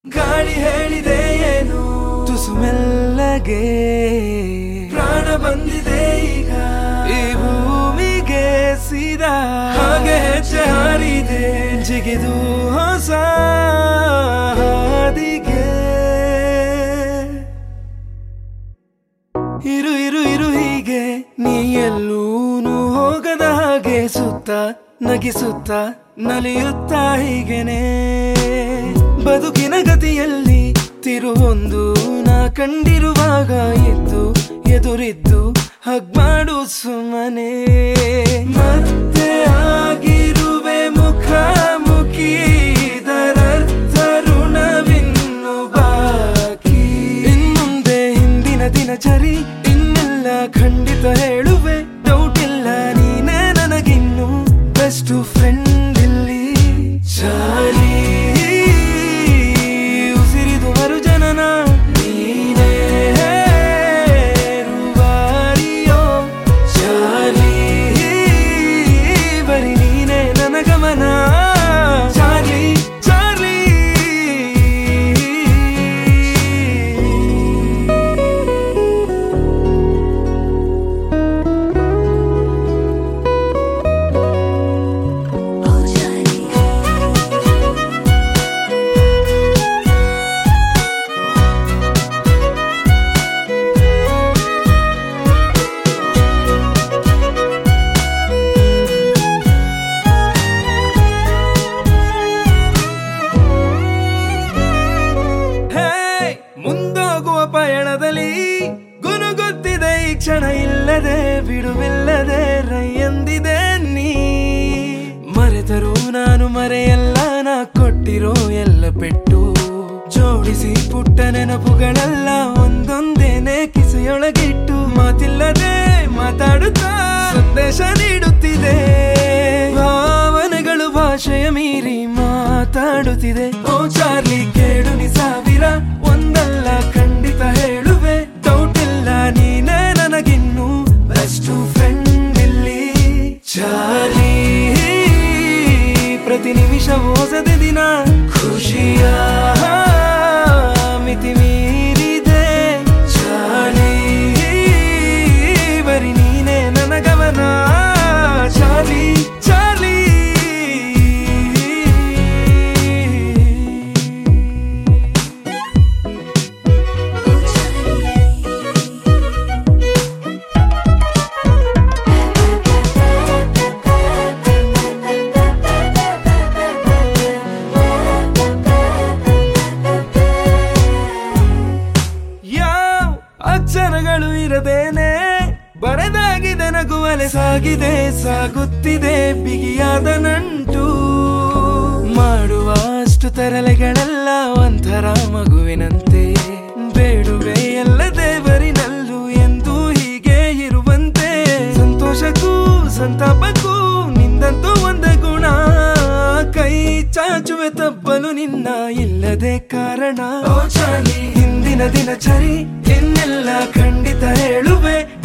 ಗಾಳಿ ಹೇಳಿದೆ ಏನು ತುಸು ಮೆಲ್ಲಗೆ ಪ್ರಾಣ ಬಂದಿದೆ ಈಗ ಈ ಭೂಮಿಗೆ ಸೀದಾ ಹಾಗೆ ಹೆಜ್ಜೆ ಹಾರಿದೆ ಜಿಗಿದು ಹೊಸ ಹಾದಿಗೆ ಇರು ಇರು ಇರು ಹೀಗೆ ನೀ ಎಲ್ಲೂನು ಹೋಗದ ಹಾಗೆ ಸುತ್ತ ನಗಿಸುತ್ತ ನಲಿಯುತ್ತ ಹೀಗೆನೆ ಬದುಕಿನ ಗತಿಯಲ್ಲಿ ತಿರುವೊಂದು ನಾ ಕಂಡಿರುವಾಗ ಇದ್ದು ಎದುರಿದ್ದು ಹಗ್ಮಾಡು ಸುಮ್ಮನೆ ಮತ್ತೆ ಆಗಿರುವೆ ಮುಖಾಮುಖಿ ಇದರರ್ಥ ಋಣವಿನ್ನು ಬಾಕಿ ಇನ್ಮುಂದೆ ಹಿಂದಿನ ದಿನಚರಿ ಇನ್ನೆಲ್ಲ ಖಂಡಿತ ಹೇಳುವೆ ಡೌಟ್ ಇಲ್ಲ ನೀನೇ ನನಗಿನ್ನು ಬೆಸ್ಟ್ ಫ್ರೆಂಡ್ ಇಲ್ಲಿ ಚಾಲಿ ಉಸಿರಿದು ಮರು ಜನನ ನೀನೇ ರೂವಾರಿಯೋ ಚಾಲಿ ಬರಿ ನೀನೇ ನನ್ನ ಗಮನ ಚಾರ್ಲಿ ಚಾರ್ಲಿ Oh Charlie, ಹೇ ಮುಂದೋಗುವ ಪಯಣದಲ್ಲಿ ಗುನುಗುತ್ತಿದೆ ಈ ಕ್ಷಣ ಇಲ್ಲದೆ ಬಿಡುವಿಲ್ಲದೆ ರೈ ಎಂದಿದೆ ನೀ ಮರೆತರೂ ನಾನು ಮರೆಯಲ್ಲ ನಾ ಕೊಟ್ಟಿರೋ ಎಲ್ಲ ಪೆಟ್ಟು ಜೋಡಿಸಿ ಪುಟ್ಟ ನೆನಪುಗಳೆಲ್ಲ ಒಂದೊಂದೇನೆ ಕಿಸೆಯೊಳಗಿಟ್ಟು ಮಾತಿಲ್ಲದೆ ಮಾತಾಡುತ್ತಾ ಸಂದೇಶ ನೀಡುತ್ತಿದೆ ಭಾವನೆಗಳು ಭಾಷೆಯ ಮೀರಿ ಮಾತಾಡುತ್ತಿದೆ ಓ ಚಾರ್ಲಿ ಕೇಳು ನಿ ಸಾವಿರ ಒಂದಲ್ಲ ಖಂಡಿತ ಹೇಳುವೆ ಡೌಟ್ ಇಲ್ಲ ನೀನೇ ನನಗಿನ್ನು ಬೆಸ್ಟ್ ಫ್ರೆಂಡ್ ಇಲ್ಲಿ ಚಾರ್ಲಿ ಪ್ರತಿ ನಿಮಿಷ ಹೊಸದೆ ದಿನ ಖುಷಿಯ ಮಿತಿ ಮೀರಿದೆ ಚಾರ್ಲಿ ಬರಿ ನೀನೇ ನನ್ನ ಗಮನ ಚಾರ್ಲಿ ಚಾರ್ಲಿ oh ಯಾವ ಅಕ್ಷರಗಳು ಇರದೇನೆ ಬರೆದಾಗಿದೆ ನಗುವಲೆ ಸಾಗಿದೆ ಸಾಗುತ್ತಿದೆ ಬಿಗಿಯಾದ ನಂಟು ಮಾಡುವ ಅಷ್ಟು ತರಲೆಗಳೆಲ್ಲ ಒಂಥರ ಮಗುವಿನಂತೆ ಬೇಡುವೆ ಎಲ್ಲ ದೇವರಿನಲ್ಲೂ ಎಂದು ಹೀಗೆ ಇರುವಂತೆ ಸಂತೋಷಕ್ಕೂ ಸಂತಾಪಕ್ಕೂ ನಿಂದಂತೂ ಒಂದೇ ಗುಣ ಕೈ ಚಾಚುವೆ ತಪ್ಪಲು ನಿನ್ನ ಇಲ್ಲದೆ ಕಾರಣ ಓ ಚಾಲಿ ಹಿಂದಿನ ದಿನಚರಿ ಇನ್ನೆಲ್ಲ ಖಂಡಿತ ಹೇಳುವೆ